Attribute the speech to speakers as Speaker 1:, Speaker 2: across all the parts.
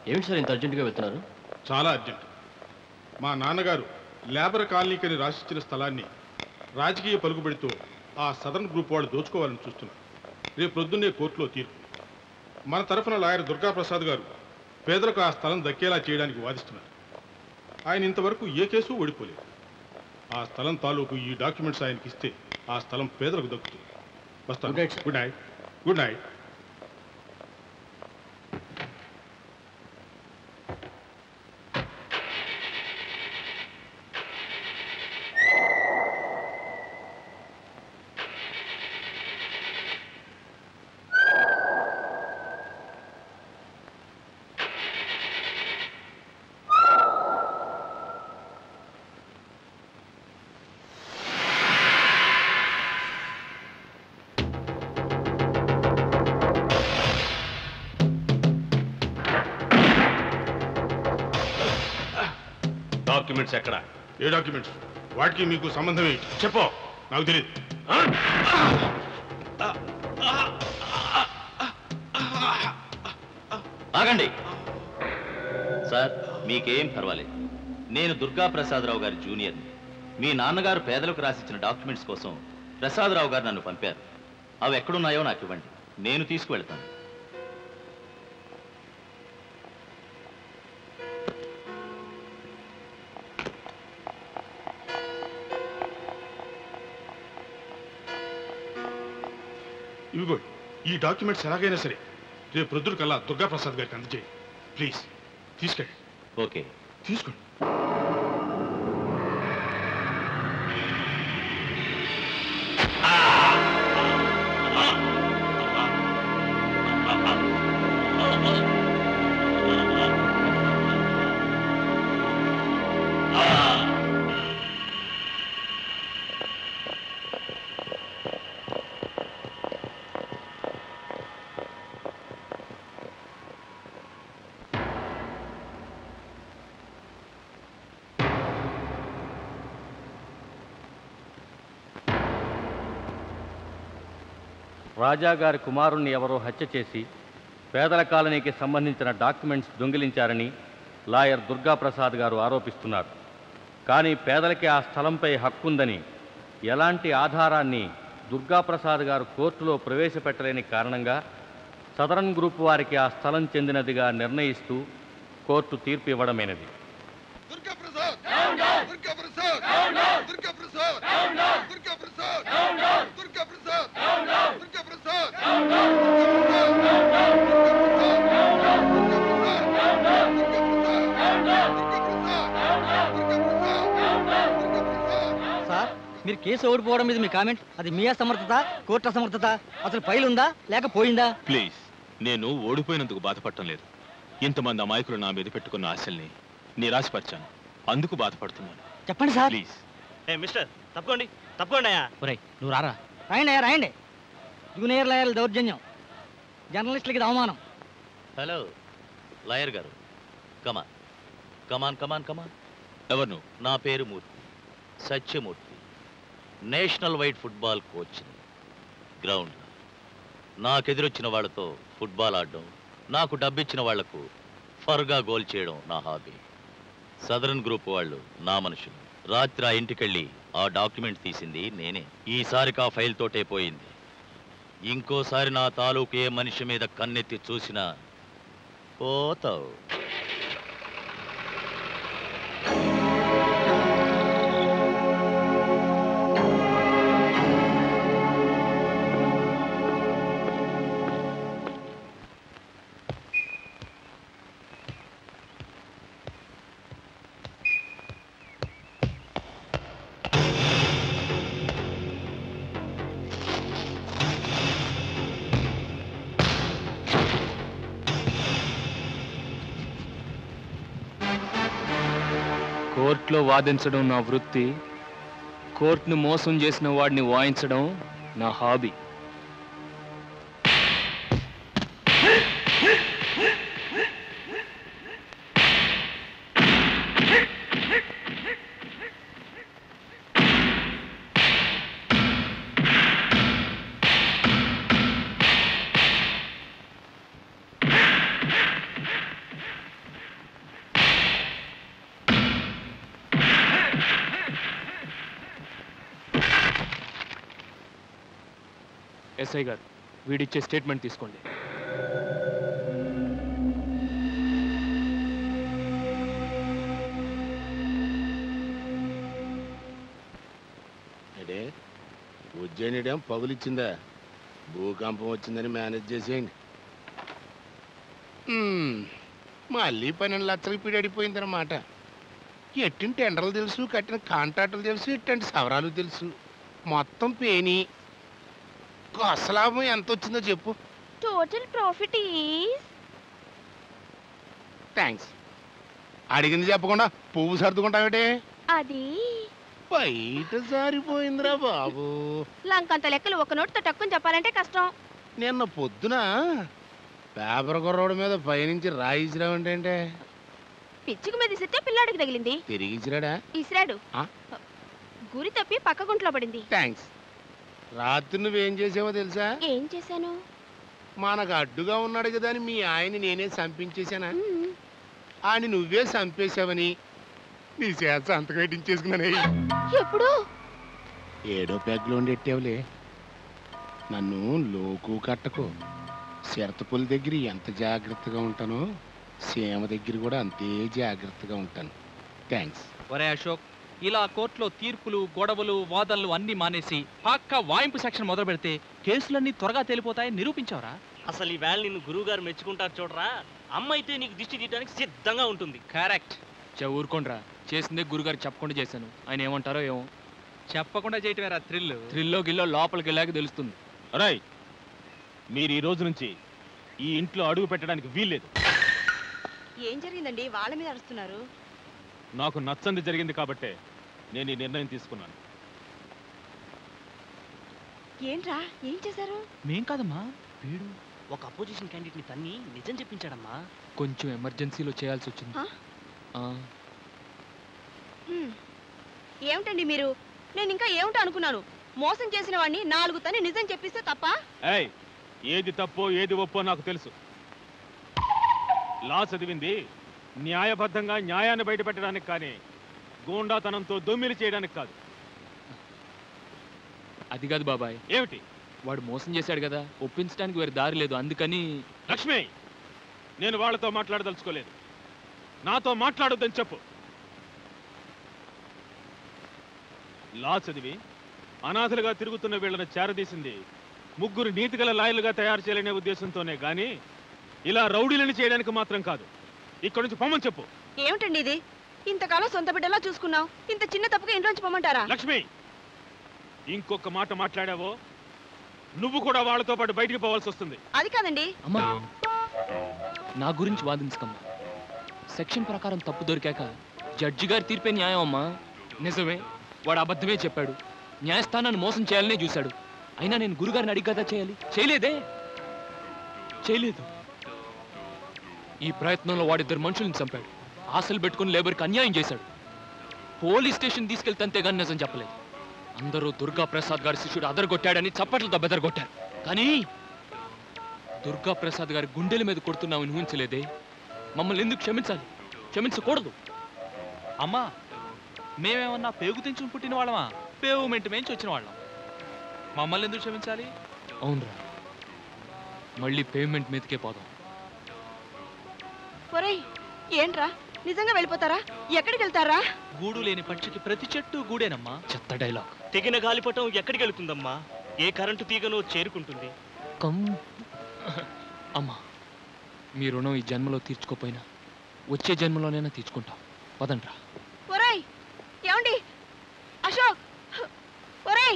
Speaker 1: ఏమిటి సార్ ఇంత అర్జెంటుగా వెళ్తున్నారు
Speaker 2: చాలా అర్జెంట్ మా నాన్నగారు లేబర్ కాలనీకని రాసిచ్చిన స్థలాన్ని రాజకీయ పలుకుబడితో ఆ సదరన్ గ్రూప్ వాళ్ళు దోచుకోవాలని చూస్తున్నారు రేపు ప్రొద్దున్నే కోర్టులో తీర్పు మన తరఫున లాయర్ దుర్గాప్రసాద్ గారు పేదలకు ఆ స్థలం దక్కేలా చేయడానికి వాదిస్తున్నారు ఆయన ఇంతవరకు ఏ కేసు ఓడిపోలేదు ఆ స్థలం తాలూకు ఈ డాక్యుమెంట్స్ ఆయనకి ఇస్తే ఆ స్థలం పేదలకు దక్కుతుంది వస్తాను
Speaker 1: Good night, sir.
Speaker 2: Good night good night
Speaker 3: documents ఎక్కడ
Speaker 2: ఏ డాక్యుమెంట్స్ వాటికి మీకు సంబంధం ఏంటి
Speaker 3: చెప్పు
Speaker 2: నాకు తెలియదు
Speaker 4: ఆగండి సార్ మీకేం పర్వాలేదు నేను దుర్గా ప్రసాదరావు గారి జూనియర్ని మీ నాన్నగారు పేదలకు రాసిచ్చిన డాక్యుమెంట్స్ కోసం ప్రసాదరావు గారు నన్ను పంపారు అవి ఎక్కడున్నాయో నాకు ఇవ్వండి నేను తీసుకువెళ్తాను
Speaker 2: ఇవిగో ఈ డాక్యుమెంట్స్ ఎలాగైనా సరే రేపు ప్రొద్దురు కల్లా దుర్గా ప్రసాద్ గారికి అందజేయి ప్లీజ్ తీసుకెళ్ళి
Speaker 4: ఓకే
Speaker 2: తీసుకోండి
Speaker 5: రాజాగారి కుమారుణ్ణి ఎవరో హత్య చేసి పేదల కాలనీకి సంబంధించిన డాక్యుమెంట్స్ దొంగిలించారని లాయర్ దుర్గాప్రసాద్ గారు ఆరోపిస్తున్నారు కానీ పేదలకి ఆ స్థలంపై హక్కుందని ఎలాంటి ఆధారాన్ని దుర్గాప్రసాద్ గారు కోర్టులో ప్రవేశపెట్టలేని కారణంగా సదరన్ గ్రూప్ వారికి ఆ స్థలం చెందినదిగా నిర్ణయిస్తూ కోర్టు తీర్పు ఇవ్వడమైనది
Speaker 6: దుర్గా ప్రసాద్ దుర్గా ప్రసాద్ దుర్గా ప్రసాద్ దుర్గా ప్రసాద్ దుర్గా ప్రసాద్ దుర్గా ప్రసాద్
Speaker 7: సార్ మీరు కేసు ఓడిపోవడం మీద మీ కామెంట్ అది మీ అసమర్థత కోర్టు అసమర్థత అసలు ఫైల్ ఉందా లేక పోయిందా
Speaker 8: ప్లీజ్ నేను ఓడిపోయినందుకు బాధపడటం లేదు ఇంతమంది అమాయకులు నా మీద పెట్టుకున్న ఆశల్ని నిరాశపరిచాను అందుకు బాధపడుతున్నాను
Speaker 7: చెప్పండి సార్
Speaker 8: ప్లీజ్
Speaker 9: ఏ మిస్టర్ తప్పుకోండి తప్పుకోండి అయ్యా
Speaker 7: ఒరేయ్ నువ్వు రారా రాయండి అయ్యా రాయండి జూనియర్ లాయర్ల దౌర్జన్యం జర్నలిస్టులకి ఇది అవమానం
Speaker 4: హలో లాయర్ గారు కమాన్ కమాన్ కమాన్ కమాన్
Speaker 8: ఎవరు నువ్వు
Speaker 4: నా పేరు Murthy Satyamurthy national wide football coach ground నాకెదురొచ్చిన వాళ్ళతో ఫుట్బాల్ ఆడడం నాకు డబ్బిచ్చిన వాళ్లకు ఫర్గా గోల్ చేయడం నా హాబీ సదరన్ గ్రూప్ వాళ్ళు నా మనుషులు రాత్రి ఆ ఇంటికెళ్ళి ఆ డాక్యుమెంట్ తీసింది నేనే ఈసారికి ఆ ఫైల్ తోటే పోయింది ఇంకోసారి నా తాలూకు ఏ మనిషి మీద కన్నెత్తి చూసినా పోతావు
Speaker 10: కోర్టులో వాదించడం నా వృత్తి కోర్టును మోసం చేసిన వాడిని వాయించడం నా హాబీ ఎస్ఐ గారు వీడిచ్చే స్టేట్మెంట్ తీసుకోండి
Speaker 6: అడే ఉజ్జయినిడేం పగులిచ్చిందా భూకంపం వచ్చిందని మేనేజ్ చేసేయండి మ్మ్. మళ్ళీ పన్నెండు లక్షలకి పీడడిపోయిందన్నమాట ఎట్టిన టెండర్లు తెలుసు కట్టిన కాంట్రాక్టులు తెలుసు ఇట్టంటి సవరాలు తెలుసు మొత్తం పేని కొస లాభం ఎంత వచ్చిందో చెప్పు
Speaker 1: టోటల్ ప్రాఫిట్ ఈస్
Speaker 6: థ్యాంక్స్ అడిగింది చెప్పకుండా పువ్వు సర్దుకుంటావేటే
Speaker 1: అది
Speaker 6: బయట సారిపోయిందిరా బాబు
Speaker 1: లంకంత లెక్కలు ఒక నోటితో టక్కుని చెప్పాలంటే కష్టం
Speaker 6: నిన్న పొద్దున పేపర్ కుర్రోడు మీద పైనుంచి రాయిచ్చిరావంటే
Speaker 1: పిచ్చుకు మీద ఇసిరితే పిల్లాడికి తగిలింది
Speaker 6: తిరిగి ఇచ్చిరాడా
Speaker 1: ఇసిరాడు
Speaker 6: ఆ?
Speaker 1: గురి తప్పి పక్క గుంట్లో పడింది
Speaker 6: థ్యాంక్స్ రాత్రి నువ్వేం చేసావో తెలుసా
Speaker 1: ఏం చేశాను
Speaker 6: మనకు అడ్డుగా ఉన్నాడు కదా అని మీ ఆయన నేనే చంపించేశానా
Speaker 1: మ్మ్.
Speaker 6: ఆయన నువ్వే చంపేశావని నీ చేత సంతకం పెట్టించేసుకున్నానే
Speaker 1: ఎప్పుడు
Speaker 6: ఏడో పెగ్లో ఉండెట్టావులే నన్ను లోకు కట్టకు చిరతపుల దగ్గర ఎంత జాగ్రత్తగా ఉంటానో సీమ దగ్గర కూడా అంతే జాగ్రత్తగా ఉంటాను థ్యాంక్స్
Speaker 11: ఒరే అశోక్ ఇలా కోర్టులో తీర్పులు గొడవలు వాదనలు అన్ని మానేసి పక్క వాయింపు సెక్షన్ మొదలు పెడితే కేసులన్నీ త్వరగా తేలిపోతాయని నిరూపించావరా
Speaker 9: అసలు ఈ వేళ నిన్ను గురువు గారు మెచ్చుకుంటారు చూడరా అమ్మ అయితే నీకు దిష్టి తీయడానికి సిద్ధంగా ఉంటుంది
Speaker 11: కరెక్ట్
Speaker 10: చే ఊరుకోండ్రా చేసిందే గురుగారు చెప్పకుండా చేశాను ఆయన ఏమంటారో ఏమో
Speaker 11: చెప్పకుండా చేయటమేరా థ్రిల్
Speaker 10: థ్రిల్లో గిల్లో లోపలికి వెళ్ళాక తెలుస్తుంది
Speaker 8: రాయ్ మీరు ఈ రోజు నుంచి ఈ ఇంట్లో అడుగు పెట్టడానికి వీల్లేదు
Speaker 1: ఏం జరిగిందండి వాళ్ళ మీద అరుస్తున్నారు
Speaker 8: నాకు నచ్చంది జరిగింది కాబట్టే నేను ఈ నిర్ణయం తీసుకున్నాను
Speaker 1: ఏంట్రా ఏం చేశారు
Speaker 11: మేం కాదమ్మా వీడు
Speaker 9: ఒక అపోజిషన్ క్యాండిడేట్ ని తన్ని నిజం చెప్పించాడమ్మా
Speaker 10: కొంచెం ఎమర్జెన్సీలో చేయాల్సి వచ్చింది
Speaker 1: ఆ?
Speaker 10: ఆ,
Speaker 1: హ్మ్. ఏమిటండి మీరు నేను ఇంకా ఏమిటో అనుకున్నాను మోసం చేసిన వాడిని నాలుగు తని నిజం చెప్పిస్తే తప్ప
Speaker 8: ఏయ్ ఏది తప్పో ఏది ఒప్పో నాకు తెలుసు లా చదివింది న్యాయబద్ధంగా న్యాయాన్ని బయటపెట్టడానికి కానీ గూండాతనంతో దొమ్మిలి చేయడానికి కాదు
Speaker 10: అది కాదు బాబాయ్
Speaker 8: ఏమిటి
Speaker 10: వాడు మోసం చేశాడు కదా ఒప్పించడానికి వేరే దారి లేదు అందుకని
Speaker 8: లక్ష్మి నేను వాళ్ళతో మాట్లాడదలుచుకోలేదు నాతో మాట్లాడొద్దని చెప్పు లా చదివి అనాథలుగా తిరుగుతున్న వీళ్ళని చేరదీసింది ముగ్గురు నీతిగల లాయర్లుగా తయారు చేయాలనే ఉద్దేశంతోనే గాని ఇలా రౌడీలను చేయడానికి మాత్రం కాదు ఇక్కడి నుంచి పొమ్మని చెప్పు
Speaker 1: ఏమిటండి ఇది ఇంతకాలం సొంత బిడ్డలా చూసుకున్నావు ఇంత చిన్న తప్పుగా ఇంట్లోంచి పొమ్మంటారా
Speaker 8: లక్ష్మి ఇంకొక మాట మాట్లాడావో నువ్వు కూడా వాళ్ళతో పాటు బయటికి పోవాల్సి వస్తుంది
Speaker 1: అది కాదండి
Speaker 10: అమ్మా నా గురించి వాదించకమ్మా సెక్షన్ ప్రకారం తప్పు దొరికాక జడ్జి గారి తీర్పే న్యాయం అమ్మా నిజమే వాడు అబద్ధమే చెప్పాడు న్యాయస్థానాన్ని మోసం చేయాలనే చూశాడు అయినా నేను గురుగారిని అడిగి కదా చేయాలి చేయలేదే చేయలేదు ఈ ప్రయత్నంలో వాడిద్దరు మనుషుల్ని చంపాడు ఆశలు పెట్టుకుని లేబర్కి అన్యాయం చేశాడు పోలీస్ స్టేషన్ తీసుకెళ్తే అంతేగాని నిజం చెప్పలేదు అందరూ దుర్గా ప్రసాద్ గారి శిష్యుడు అదరగొట్టాడని చప్పట్లతో బెదరగొట్టారు కానీ దుర్గా ప్రసాద్ గారి గుండెల మీద కొడుతున్నామని ఊహించలేదే మమ్మల్ని ఎందుకు క్షమించాలి క్షమించకూడదు
Speaker 11: అమ్మా మేమేమన్నా పేగు తెంచుకుని పుట్టిన వాళ్ళమా పేవుమెంట్ మేంచి వచ్చిన వాళ్ళం మమ్మల్ని ఎందుకు క్షమించాలి
Speaker 10: అవునరా మళ్ళీ పేమెంట్ మీదకే పోదాం
Speaker 1: ఒరేయ్ ఏంట్రా నిజంగా వెళ్ళిపోతారా ఎక్కడికి వెళ్తారా
Speaker 11: గూడు లేని పక్షికి ప్రతి చెట్టు గూడేనమ్మా
Speaker 10: చెత్త డైలాగ్
Speaker 9: తెగిన గాలిపటం ఎక్కడికి వెళుతుందమ్మా ఏ కరెంటు తీగనో చేరుకుంటుంది
Speaker 10: కం అమ్మా మీ రుణం ఈ జన్మలో తీర్చుకోపోయినా వచ్చే జన్మలోనైనా తీర్చుకుంటాం పదండ్రా
Speaker 1: ఒరేయ్ ఏమండి అశోక్ ఒరేయ్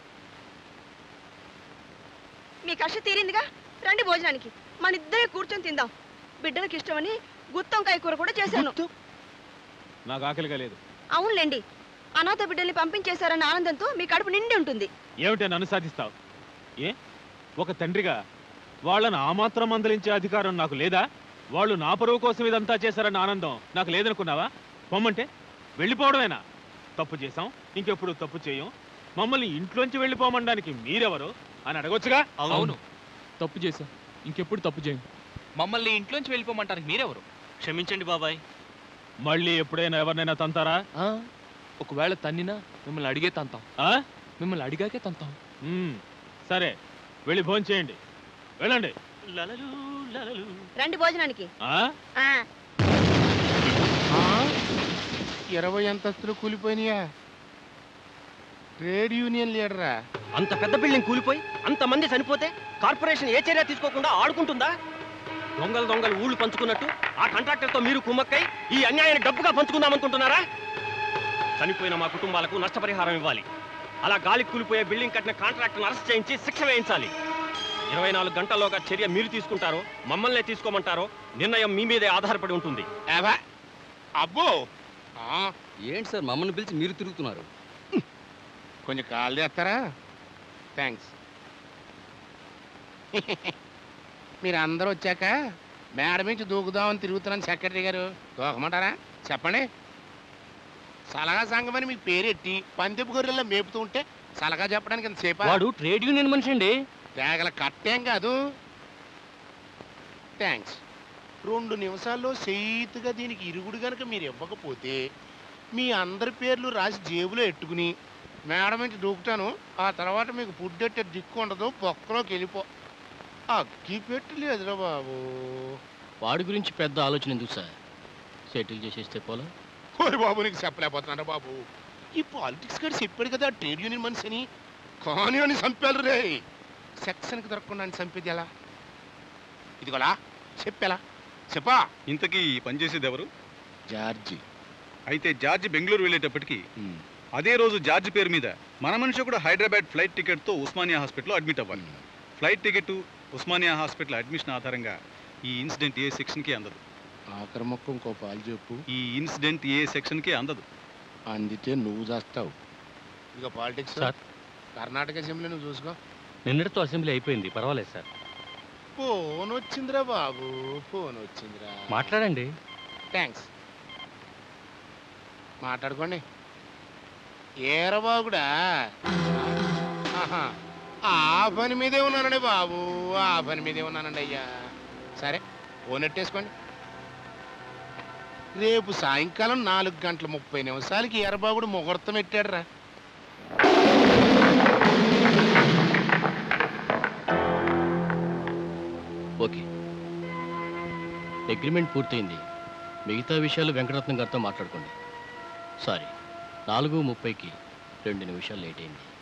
Speaker 1: మీ కష్ట తీరిందిగా రండి భోజనానికి మన ఇద్దరే కూర్చొని తిందాం బిడ్డలకు ఇష్టమని గుత్తొంకాయ కూర కూడా చేశాను
Speaker 8: నాకు ఆకలిగా లేదు
Speaker 1: అవునులేండి అనాథ బిడ్డల్ని పంపించేశారన్న ఆనందంతో మీ కడుపు నిండి ఉంటుంది
Speaker 8: ఏమిటి నన్ను సాధిస్తావు ఏ ఒక తండ్రిగా వాళ్ళను ఆ మాత్రం మందలించే అధికారం నాకు లేదా వాళ్ళు నా పరువు కోసం ఇదంతా చేశారన్న ఆనందం నాకు లేదనుకున్నావా పొమ్మంటే వెళ్ళిపోవడమేనా తప్పు చేశాం ఇంకెప్పుడు తప్పు చేయం మమ్మల్ని ఇంట్లోంచి వెళ్ళిపోమనడానికి మీరెవరు అని అడగొచ్చుగా
Speaker 10: అవును తప్పు చేశాం ఇంకెప్పుడు తప్పు చేయం
Speaker 11: మమ్మల్ని ఇంట్లోంచి వెళ్ళిపోమంటానికి మీరెవరు
Speaker 9: క్షమించండి బాబాయ్
Speaker 8: మళ్ళీ ఎప్పుడైనా ఎవరినైనా తంతారా
Speaker 10: ఆ? ఒకవేళ తన్నినా మిమ్మల్ని అడిగే తంతాం
Speaker 8: ఆ?
Speaker 10: మిమ్మల్ని అడిగాకే తంతాం
Speaker 8: మ్మ్. సరే వెళ్ళి భోజనం చేయండి వెళ్ళండి
Speaker 9: లలలు లలలు
Speaker 1: రండి భోజనానికి
Speaker 8: ఆ?
Speaker 1: ఆ,
Speaker 6: ఆ? ఇరవై అంతస్తులు కూలిపోయినాయా ట్రేడ్ యూనియన్ లీడరా
Speaker 7: అంత పెద్ద బిల్డింగ్ కూలిపోయి అంతమంది చనిపోతే కార్పొరేషన్ ఏ చర్య తీసుకోకుండా ఆడుకుంటుందా దొంగలు దొంగలు ఊళ్ళు పంచుకున్నట్టు ఆ కాంట్రాక్టర్తో మీరు కుమ్మక్కై ఈ అన్యాయాన్ని డబ్బుగా పంచుకుందామనుకుంటున్నారా చనిపోయిన మా కుటుంబాలకు నష్టపరిహారం ఇవ్వాలి అలా గాలి కూలిపోయే బిల్డింగ్ కట్టిన కాంట్రాక్టర్ను అరెస్ట్ చేయించి శిక్ష వేయించాలి ఇరవై నాలుగు గంటల్లోగా చర్య మీరు తీసుకుంటారో మమ్మల్నే తీసుకోమంటారో నిర్ణయం మీ మీదే ఆధారపడి ఉంటుంది
Speaker 6: ఏవా? అబ్బో ఆ,
Speaker 7: ఏంటి సార్ మమ్మల్ని పిలిచి మీరు తిరుగుతున్నారు
Speaker 6: కొంచెం కాల్ చేస్తారా థ్యాంక్స్ మీరు అందరూ వచ్చాక మేడ నుంచి దూకుదామని తిరుగుతున్నాను సెక్రటరీ గారు దూకమంటారా చెప్పండి సలహా సంఘం అని మీకు పేరెట్టి పందెపు గొర్రెల్లో మేపుతూ ఉంటే సలహా చెప్పడానికి ఇంత సేపా
Speaker 7: వాడు ట్రేడ్ యూనియన్ మనిషి అండి
Speaker 6: తేగల కట్టేం కాదు థ్యాంక్స్ రెండు నిమిషాల్లో సెయితుగా దీనికి ఇరుగుడు గనుక మీరు ఇవ్వకపోతే మీ అందరి పేర్లు రాసి జేబులో ఎట్టుకుని మేడం నుంచి దూకుతాను ఆ తర్వాత మీకు ఫుడ్ ఎట్టే దిక్కు ఉండదు బొక్కలోకి వెళ్ళిపో అగ్గి పెట్టలేదురా బాబు
Speaker 7: వాడి గురించి పెద్ద ఆలోచన ఎందుకు సార్ సెటిల్ చేసేస్తే పోలా
Speaker 6: కోరి బాబు నీకు చెప్పలేకపోతున్నారా బాబు ఈ పాలిటిక్స్ గారు చెప్పాడు కదా ట్రేడ్ యూనియన్ మనిషి అని కానీ అని చంపారు రే సెక్షన్కి దొరకకుండా అని చంపేది ఎలా ఇదిగోలా చెప్పేలా చెప్పా
Speaker 12: ఇంతకీ ఈ పనిచేసేది ఎవరు
Speaker 6: జార్జి
Speaker 12: అయితే జార్జి బెంగళూరు వెళ్ళేటప్పటికి అదే రోజు జార్జి పేరు మీద మన మనిషి కూడా హైదరాబాద్ ఫ్లైట్ టికెట్తో ఉస్మానియా హాస్పిటల్లో అడ్మిట్ అవ్వాలి flight ticket Osmania hospital admission ఆధారంగా ఈ ఇన్సిడెంట్ ఏ సెక్షన్కి అందదు
Speaker 6: ఆఖరి మొక్క ఇంకో పాలు చెప్పు
Speaker 12: ఈ ఇన్సిడెంట్ ఏ సెక్షన్కి అందదు
Speaker 6: అందితే నువ్వు చేస్తావు ఇక పాలిటిక్స్
Speaker 5: సార్.
Speaker 6: కర్ణాటక అసెంబ్లీ నువ్వు చూసుకో
Speaker 5: నిన్నటితో అసెంబ్లీ అయిపోయింది పర్వాలేదు సార్
Speaker 6: ఫోన్ వచ్చిందిరా బాబు ఫోన్ వచ్చిందిరా
Speaker 5: మాట్లాడండి
Speaker 6: థ్యాంక్స్ మాట్లాడుకోండి ఏరబాగుడా ఆహా. ఆ పని మీదే ఉన్నానండి బాబు ఆ పని మీదే ఉన్నానండి అయ్యా సరే ఫోన్ ఎట్టేసుకోండి రేపు సాయంకాలం నాలుగు గంటల ముప్పై నిమిషాలకి ఎర్రబాగుడు ముహూర్తం పెట్టాడురా
Speaker 7: ఓకే అగ్రిమెంట్ పూర్తయింది మిగతా విషయాలు వెంకటరత్నం గారితో మాట్లాడుకోండి సారీ నాలుగు ముప్పైకి రెండు నిమిషాలు లేట్ అయింది